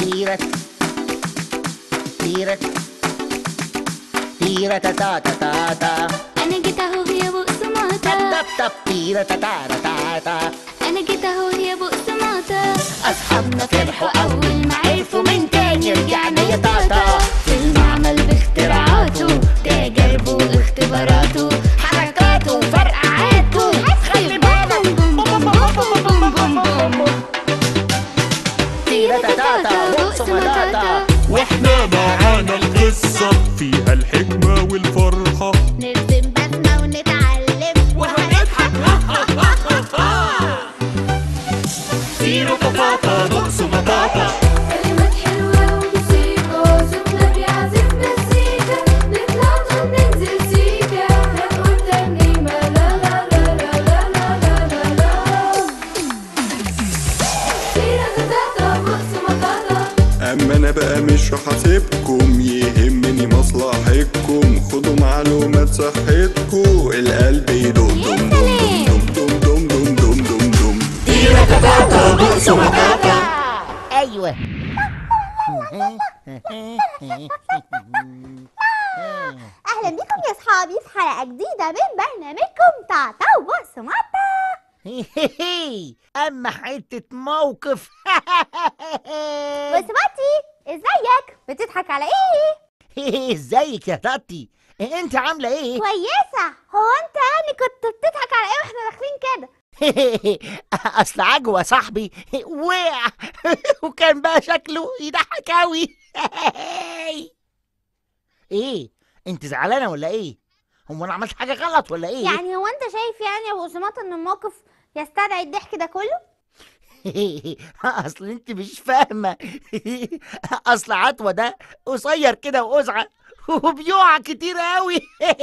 تيرت تيرت تيرت تا تا تا تا انا جيت اهو يا بقسماطة تب تب تيرت تا تا تا تا انا جيت اهو يا بقسماطة أصحابنا فرحوا أول ما عرفوا من تاني رجعنا يا طاطا في المعمل باختراعاته تجاربه واختباراته حركاته وفرقعاته خلي بالك بوم بوم بوم بوم بوم بوم بوم تيرا تاتا بوكس مطاطا واحنا معانا القصة فيها الحكمة والفرحة نرسم بسمة ونتعلم وهنضحك زيرو بطاطا بوكس بطاطا كلمات حلوة وموسيقى صوتنا بيعزف مزيكا نطلع نغني ننزل سيكا هنقول ترنيمة لا لا لا لا لا لا لا لا لا سيرة تتاتا بقص مطاطا اما انا بقى مش هحاسبكم يهمني مصلحتكم خدوا معلومات صحتكم القلب يدق دم دم دم دم دم دم دم دم تيرا تاتا بوكس مطاطا أيوه اهلا بيكم يا اصحابي في حلقه جديده من برنامجكم تاتا وبقسماطة أما حتة موقف بقسماطي ازيك بتضحك على ايه ازيك يا تاتي انت عامله ايه كويسه هو انت يعني كنت بتضحك على ايه واحنا داخلين كده اصل عجوة صاحبي وقع وكان بقى شكله يضحك اوي ايه انت زعلانه ولا ايه هو انا عملت حاجه غلط ولا ايه يعني هو انت شايف يعني يا بقسماطة ان الموقف يستدعي الضحك ده كله اصل انت مش فاهمه اصل عطوة ده قصير كده وقزعه وبيقع كتير قوي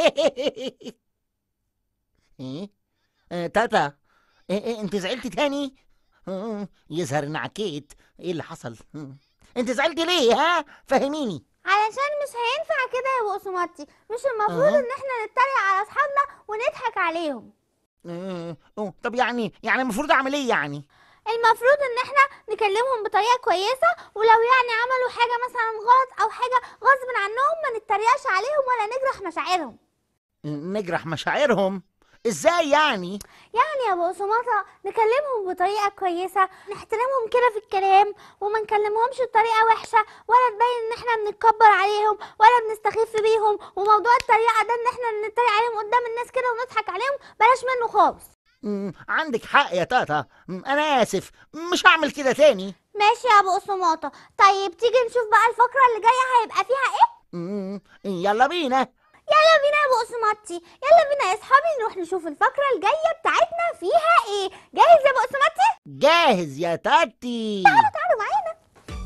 ايه آه، تاتا إيه إيه انت زعلتي تاني آه، يظهر ان عكيت ايه اللي حصل مم. انت زعلتي ليه ها فهميني علشان مش هينفع كده يا بقسماطي مش المفروض أها. ان احنا نتريق على اصحابنا ونضحك عليهم آه، أوه، طب يعني يعني المفروض اعمل ايه يعني المفروض ان احنا نكلمهم بطريقه كويسه ولو يعني عملوا حاجه مثلا غلط او حاجه غصب عنهم ما نتريقش عليهم ولا نجرح مشاعرهم نجرح مشاعرهم ازاي يعني يعني يا بقسماطة نكلمهم بطريقة كويسة نحترمهم كده في الكلام وما نكلمهمش بطريقة وحشة ولا تبين ان احنا بنتكبر عليهم ولا بنستخف بيهم وموضوع التريقة ده ان احنا نتريق عليهم قدام الناس كده ونضحك عليهم بلاش منه خالص مم، عندك حق يا تاتا مم، انا اسف مش هعمل كده تاني ماشي يا بقسماطة طيب تيجي نشوف بقى الفقرة اللي جاية هيبقى فيها ايه مم، يلا بينا يلا بينا يا بقسماطتي يلا بينا يا اصحابي نروح نشوف الفقرة الجاية بتاعتنا فيها ايه جاهز يا بقسماطي جاهز يا تاتي تعالوا معانا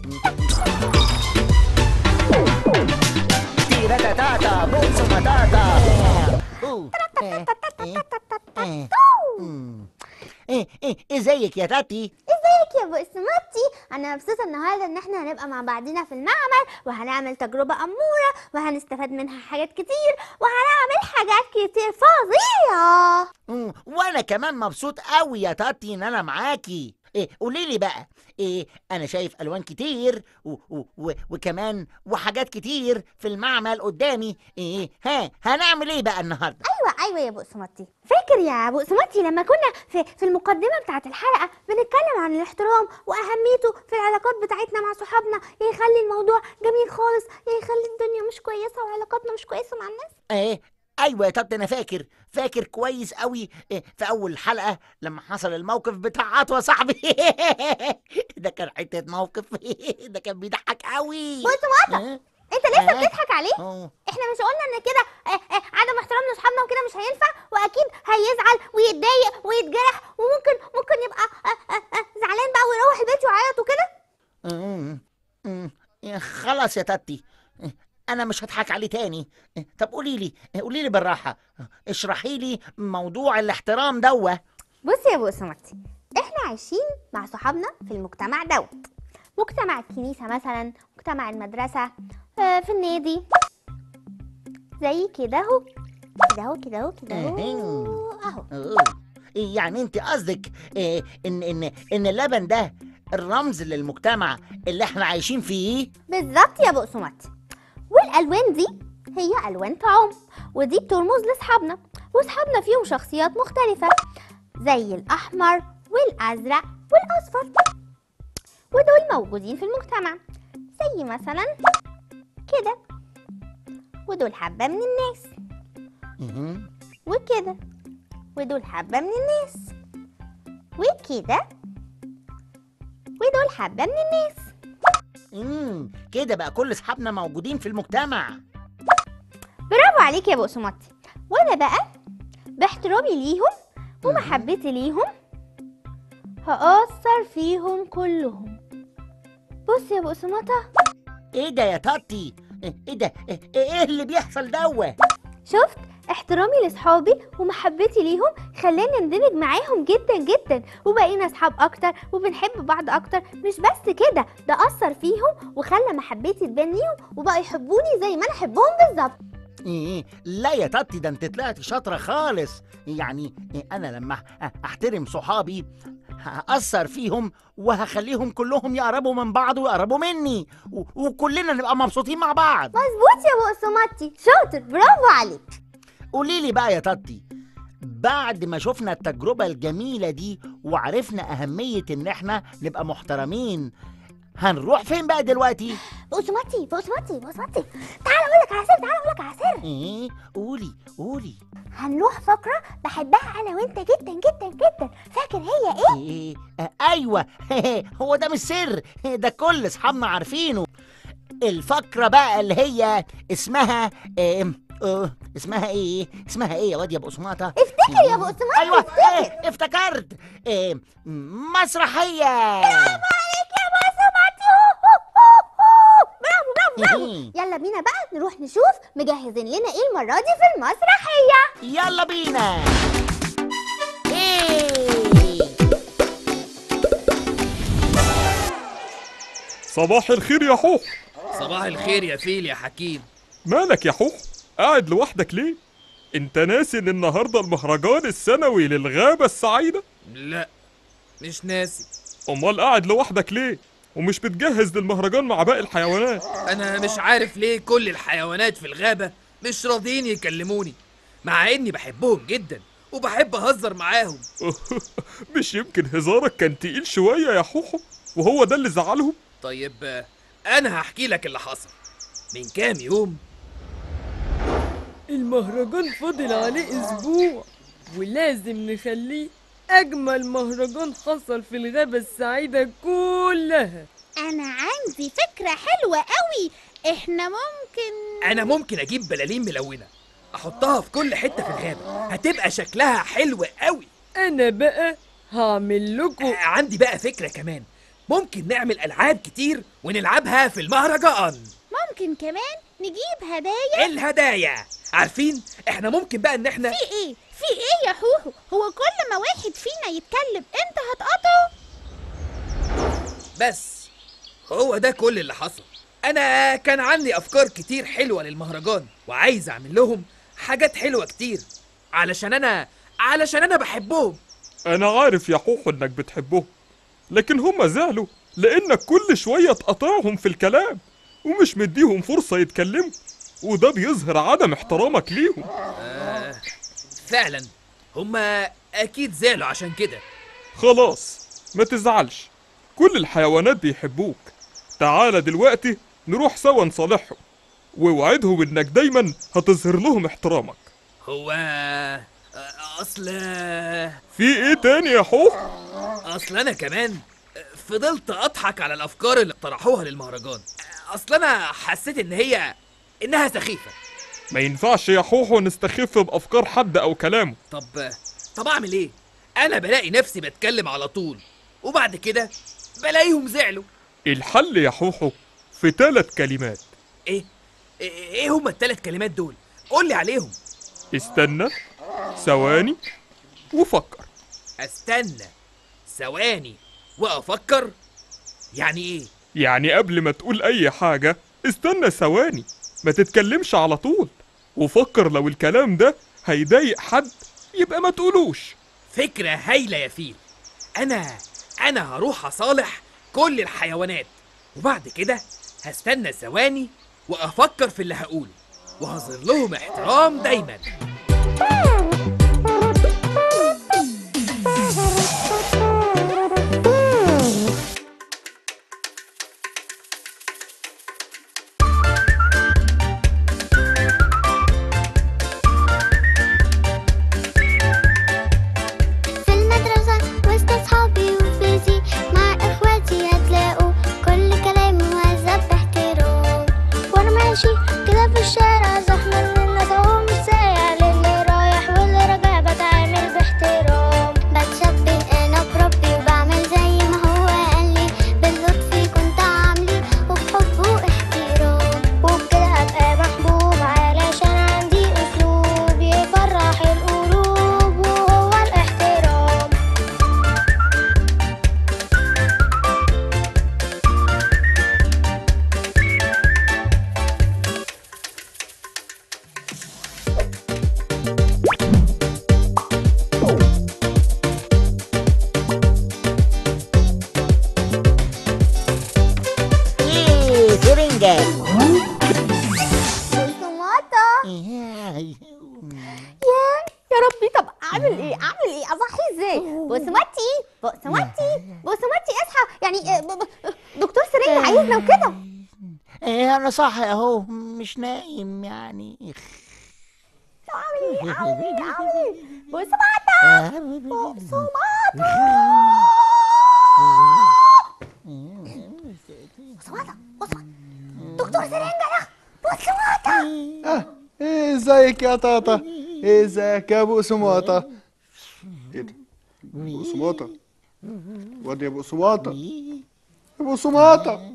تيرا تاتا بوكس مطاطا أوه، إيه، إيه، إيه، مم. إيه، إيه، ازيك يا تاتي ازيك يا بقسماطي انا مبسوطه النهارده ان احنا هنبقى مع بعضنا في المعمل وهنعمل تجربه اموره وهنستفاد منها حاجات كتير وهنعمل حاجات كتير فظيعه مم، وانا كمان مبسوط قوي يا تاتي ان انا معاكي إيه قولي لي بقى إيه انا شايف الوان كتير و و و وكمان وحاجات كتير في المعمل قدامي ايه ها هنعمل ايه بقى النهارده ايوه ايوه يا بقسماطي فاكر يا بقسماطي لما كنا في في المقدمه بتاعه الحلقه بنتكلم عن الاحترام واهميته في العلاقات بتاعتنا مع صحابنا يا يخلي الموضوع جميل خالص يا يخلي الدنيا مش كويسه وعلاقاتنا مش كويسه مع الناس ايه ايوه يا تاتي انا فاكر فاكر كويس قوي إيه في اول حلقه لما حصل الموقف بتاع عطوة صاحبي ده كان حته موقف ده كان بيضحك قوي بقسماطه إيه؟ انت لسه آه. بتضحك عليه أوه. احنا مش قلنا ان كده آه، آه، عدم احترام لاصحابنا وكده مش هينفع واكيد هيزعل ويتضايق ويتجرح وممكن ممكن يبقى آه، آه، آه، زعلان بقى ويروح البيت ويعيط وكده مم. مم. يا خلاص يا تاتي انا مش هضحك عليه تاني طب قولي لي قولي لي بالراحه اشرحي لي موضوع الاحترام دوا بص يا بقسماطي احنا عايشين مع صحابنا في المجتمع دوت مجتمع الكنيسة مثلا مجتمع المدرسة آه، في النادي زي كده اهو كده اهو كده اهو كده اهو اهو أوه. يعني انت قصدك إيه، ان ان ان اللبن ده الرمز للمجتمع اللي احنا عايشين فيه بالظبط يا بقسماطي والالوان دي هي الوان طعام ودي بترمز لاصحابنا واصحابنا فيهم شخصيات مختلفه زي الاحمر والازرق والاصفر ودول موجودين في المجتمع زي مثلا كده ودول حبه من الناس مهم. وكده ودول حبه من الناس وكده ودول حبه من الناس امم كده بقى كل اصحابنا موجودين في المجتمع برافو عليك يا بقسماطي وانا بقى باحترامي ليهم ومحبتي ليهم هأثر فيهم كلهم بص يا بقسماطة ايه ده يا تاتي ايه ده ايه إيه اللي بيحصل دوا شفت احترامي لصحابي ومحبتي ليهم خلاني اندمج معاهم جدا جدا وبقينا اصحاب اكتر وبنحب بعض اكتر مش بس كده ده اثر فيهم وخلى محبتي تبان ليهم وبقوا يحبوني زي ما انا احبهم بالظبط إيه لا يا تاتي ده انت طلعت شاطره خالص يعني إيه انا لما أح- احترم صحابي هأثر فيهم وهخليهم كلهم يقربوا من بعض ويقربوا مني و- وكلنا نبقى مبسوطين مع بعض مظبوط يا بقسماطي شاطر برافو عليك قولي لي بقى يا تاتي بعد ما شفنا التجربة الجميلة دي وعرفنا أهمية إن إحنا نبقى محترمين هنروح فين بقى دلوقتي؟ بقسماطي بقسماطي بقسماطي تعال اقول لك على سر تعال اقول لك على سر إيه؟ قولي قولي هنروح فقرة بحبها أنا وأنت جدا جدا جدا فاكر هي إيه؟ إيه؟ آه أيوة هو ده مش سر ده كل أصحابنا عارفينه الفقرة بقى اللي هي اسمها إيه؟ آه، اسمها ايه؟ اسمها ايه يا واد يا بقسماطة؟ افتكر يا بقسماطي ايوه افتكر إيه افتكرت إيه مسرحية عليك يا بقسماطي هو هو هو هو. برافو برافو برافو يلا بينا بقى نروح نشوف مجهزين لنا إيه المرة دي في المسرحية يلا بينا إيه صباح الخير يا حوح صباح الخير يا فيل يا حكيم مالك يا حوح قاعد لوحدك ليه انت ناسي ان النهارده المهرجان السنوي للغابة السعيدة لا مش ناسي امال قاعد لوحدك ليه ومش بتجهز للمهرجان مع باقي الحيوانات انا مش عارف ليه كل الحيوانات في الغابة مش راضيين يكلموني مع اني بحبهم جدا وبحب اهزر معاهم مش يمكن هزارك كان تقيل شوية يا حوحو وهو ده اللي زعلهم طيب آه، انا هحكي لك اللي حصل من كام يوم المهرجان فاضل عليه اسبوع ولازم نخليه اجمل مهرجان حصل في الغابة السعيدة كلها انا عندي فكرة حلوة قوي احنا ممكن انا ممكن اجيب بلالين ملونة احطها في كل حتة في الغابة هتبقى شكلها حلو قوي انا بقى هعمل لكم آه، عندي بقى فكرة كمان ممكن نعمل العاب كتير ونلعبها في المهرجان ممكن كمان نجيب هدايا الهدايا عارفين احنا ممكن بقى ان احنا في ايه في ايه يا حوحو هو كل ما واحد فينا يتكلم انت هتقطعه بس هو ده كل اللي حصل انا كان عندي افكار كتير حلوه للمهرجان وعايز اعمل لهم حاجات حلوه كتير علشان انا علشان انا بحبهم انا عارف يا حوحو انك بتحبهم لكن هم زعلوا لانك كل شوية تقاطعهم في الكلام ومش مديهم فرصة يتكلموا وده بيظهر عدم احترامك ليهم فعلا هما اكيد زعلوا عشان كده خلاص ما تزعلش كل الحيوانات بيحبوك تعالى دلوقتي نروح سوا نصالحهم ووعدهم انك دايما هتظهر لهم احترامك هو آه، اصل في ايه تاني يا حوح اصل انا كمان فضلت اضحك على الافكار اللي اقترحوها للمهرجان اصل انا حسيت ان هي انها سخيفه ما ينفعش يا حوحو نستخف بافكار حد او كلامه طب طب اعمل ايه انا بلاقي نفسي بتكلم على طول وبعد كده بلاقيهم زعلوا الحل يا حوحو في ثلاث كلمات ايه ايه إيه هما الثلاث كلمات دول قول لي عليهم استنى ثواني وفكر استنى ثواني وافكر يعني ايه يعني قبل ما تقول اي حاجة استنى ثواني ما تتكلمش على طول وفكر لو الكلام ده هيضايق حد يبقى ما تقولوش فكره هايله يا فيل انا انا هروح اصالح كل الحيوانات وبعد كده هستنى ثواني وافكر في اللي هقوله وهظهر لهم احترام دايما في المدرسة وسط أصحابي وفيزي مع إخواتي هتلاقوا كل كلامي مهذب باحترام وأنا ماشي كده في الشارع زحمة من الناس أهو مش سايع للي رايح واللي راجع بتعامل باحترام بتشبه أنا بربي وبعمل زي ما هو قال لي باللطف كنت عاملي وبحب واحترام وبكده هبقى محبوب علشان عندي أسلوب يفرح القلوب وهو الاحترام ايه سرنجة بصماتة يا يا ربي طب اعمل ايه اعمل ايه اصحي ازاي بصمتي بصمتي بصمتي اصحى يعني آه، ب- ب- دكتور سرنج عايزنا وكده ايه انا صاحي اهو مش نايم يعني طب اعمل ايه اعمل ايه اعمل ايه بصماتة بصماتة بصماتة بصماتة دكتور سرنج ده بصماتة ايه ازيك يا طاطا ايه ازيك يا ابو سماطه ايه ده ابو سماطه واد يا ابو سماطه يا ابو سماطه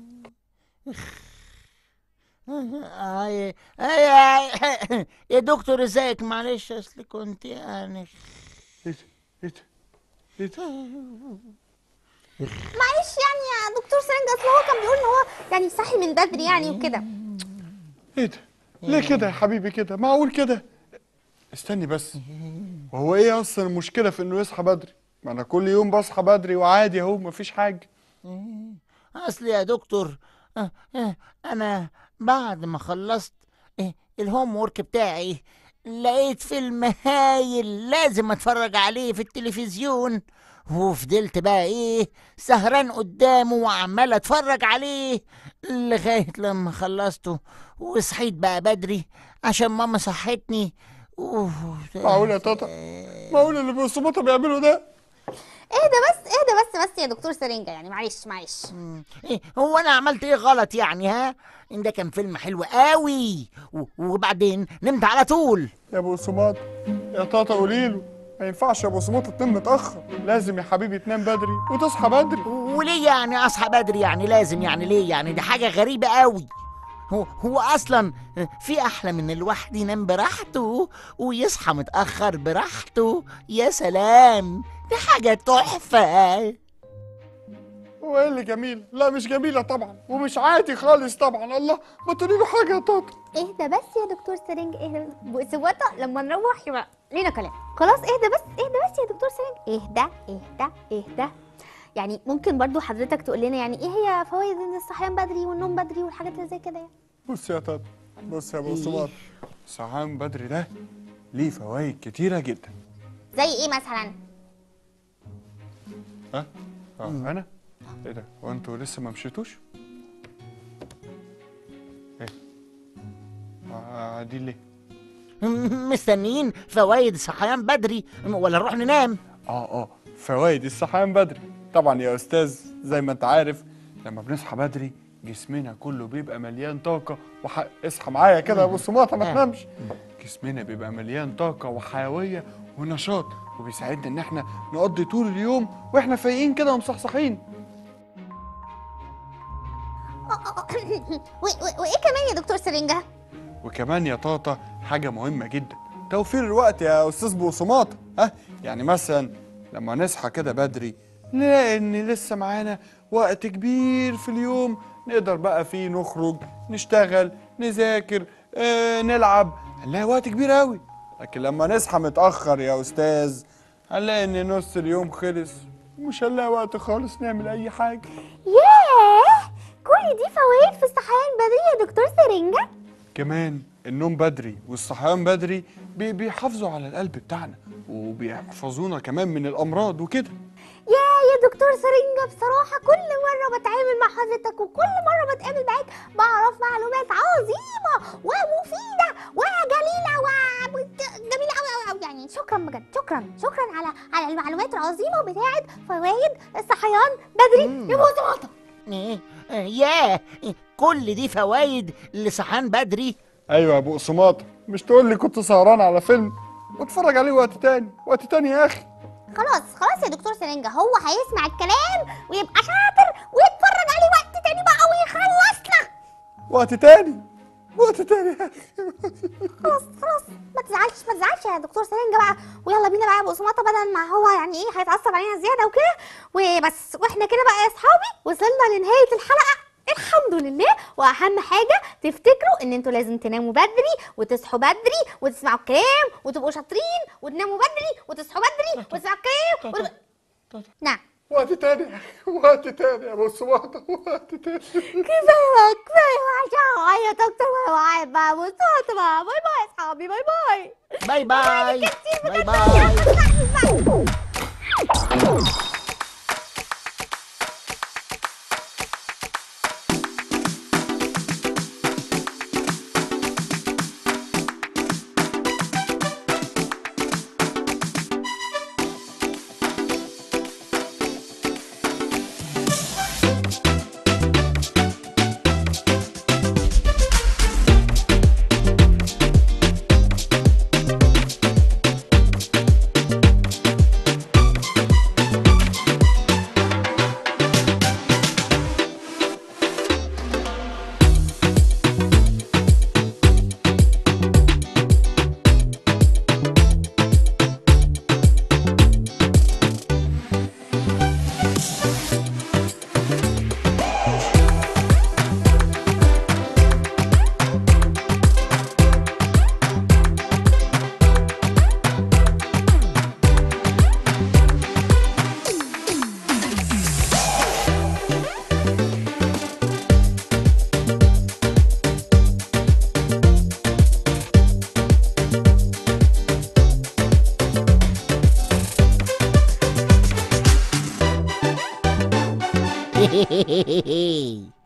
آه، آه، يا دكتور ازيك معلش اصل كنت يعني ايه ده ايه ده ايه ده معلش يعني يا دكتور سرنج اصل هو كان بيقول ان هو يعني صاحي من بدري يعني وكده ايه ده ليه كده يا حبيبي كده معقول كده استني بس وهو ايه اصلا المشكله في انه يصحى بدري ما انا كل يوم بصحى بدري وعادي اهو مفيش حاجه اصل يا دكتور آه، آه، انا بعد ما خلصت آه، الهوم وورك بتاعي لقيت فيلم هايل لازم اتفرج عليه في التلفزيون وفضلت بقى ايه سهران قدامه وعمال اتفرج عليه لغاية لما خلصته وصحيت بقى بدري عشان ماما صحتني أوه. معقول يا تاتا معقول اللي ابو سماطه بيعملوا ده اهدى بس اهدى بس بس يا دكتور سرنجة يعني معلش معلش إيه هو انا عملت ايه غلط يعني ها ان ده كان فيلم حلو قوي و- وبعدين نمت على طول يا ابو سماطه يا تاتا قولي له ما ينفعش يا ابو سماطه تنام متاخر لازم يا حبيبي تنام بدري وتصحى بدري وليه يعني اصحى بدري يعني لازم يعني ليه يعني دي حاجه غريبه قوي هو هو اصلا في احلى من الواحد ينام براحته ويصحى متاخر براحته يا سلام دي حاجه تحفه هو ايه اللي جميل لا مش جميله طبعا ومش عادي خالص طبعا الله ما تقولي له حاجه يا تاتا اهدى بس يا دكتور سرنج اهدى بس وطا لما نروح يبقى لينا كلام خلاص اهدى بس اهدى بس يا دكتور سرنج اهدى اهدى اهدى يعني ممكن برضو حضرتك تقول لنا يعني ايه هي فوائد ان الصحيان بدري والنوم بدري والحاجات اللي زي كده يعني بص يا تاتا بص يا ابو سماطه صحيان بدري ده ليه فوائد كتيره جدا زي ايه مثلا ها اه انا ايه ده هو انتوا لسه ما مشيتوش ايه آه، قاعدين ليه مستنيين فوائد الصحيان بدري ولا نروح ننام اه اه فوائد الصحيان بدري طبعا يا استاذ زي ما انت عارف لما بنصحى بدري جسمنا كله بيبقى مليان طاقة وح... اصحى معايا كده يا ابو سماطة ما آه. تنامش جسمنا بيبقى مليان طاقة وحيوية ونشاط وبيساعدنا ان احنا نقضي طول اليوم واحنا فايقين كده ومصحصحين و- و- وايه كمان يا دكتور سرنجة وكمان يا طاطا حاجة مهمة جدا توفير الوقت يا أستاذ بوصمات ها يعني مثلا لما نصحى كده بدري نلاقي إن لسه معانا وقت كبير في اليوم نقدر بقى فيه نخرج نشتغل نذاكر آه نلعب هنلاقي وقت كبير أوي لكن لما نصحى متأخر يا أستاذ هنلاقي إن نص اليوم خلص مش هنلاقي وقت خالص نعمل اي حاجه ياه كل دي فوائد في الصحيان بدري يا دكتور سرنجة كمان النوم بدري والصحيان بدري بي- بيحافظوا على القلب بتاعنا وبيحفظونا كمان من الامراض وكده يا يا دكتور سرنجة بصراحة كل مرة بتعامل مع حضرتك وكل مرة بتقابل معاك بعرف معلومات عظيمة ومفيدة وجليلة وجميلة أوي أوي أوي يعني شكرا بجد شكرا شكرا على على المعلومات العظيمة بتاعت فوائد الصحيان بدري يا بوزماطة إيه، آه، ياه كل دي فوايد لصحيان بدري ايوه يا ابو قسماطه مش تقول لي كنت سهران على فيلم واتفرج عليه وقت تاني وقت تاني يا اخي خلاص خلاص يا دكتور سرنجة هو هيسمع الكلام ويبقى شاطر ويتفرج عليه وقت تاني بقى ويخلصنا وقت تاني وقت تاني يا اخي خلاص خلاص ما تزعلش ما تزعلش يا دكتور سرنجة بقى ويلا بينا بقى يا ابو قسماطة بدل ما هو يعني ايه هيتعصب علينا زيادة وكده وبس واحنا كده بقى يا اصحابي وصلنا لنهاية الحلقة الحمد لله واهم حاجة تفتكروا ان انتوا لازم تناموا بدري وتصحوا بدري وتسمعوا الكلام وتبقوا شاطرين وتناموا بدري وتصحوا بدري وتسمعوا الكلام وتبقوا- نعم وقت تاني يا اخي وقت تاني يا ابو قسماطه وقت تاني كفايه كفايه عشان يا دكتور باي باي باي باي باي باي اصحابي باي باي باي باي باي باي Hehehehe